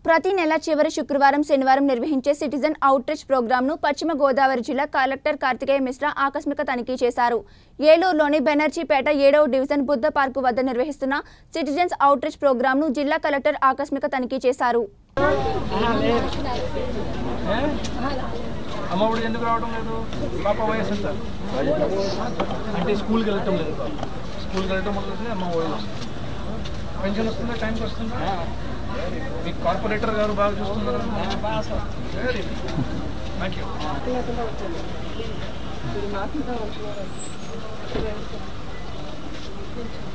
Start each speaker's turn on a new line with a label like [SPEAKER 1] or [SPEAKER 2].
[SPEAKER 1] ప్రతి నెల చివరి శుక్రవారం శనివారం నిర్వహించే సిటిజన్ అవుట్రీచ్ ప్రోగ్రాంను పశ్చిమ గోదావరి జిల్లా కలెక్టర్ కార్తికేయ మిశ్రా ఆకస్మిక తనిఖీ చేశారు ఏలూరులోని బెనర్జీపేట ఏడవ డివిజన్ బుద్ధ పార్కు వద్ద నిర్వహిస్తున్న సిటిజన్స్ అవుట్రీచ్ ప్రోగ్రాంను జిల్లా కలెక్టర్ ఆకస్మిక తనిఖీ చేశారు
[SPEAKER 2] ఏ? అమ్మఒడి ఎందుకు రావడం లేదు పాప వయసు ఎంత అంటే స్కూల్కి వెళ్ళటం లేదు స్కూల్కి వెళ్ళటం మొదలైతే అమ్మ ఒడి వస్తుంది పెన్షన్ వస్తుందా టైంకి వస్తుందా మీ కార్పొరేటర్ గారు బాగా చూస్తున్నారు వెరీ థ్యాంక్ యూ
[SPEAKER 3] మాట్లాడదాం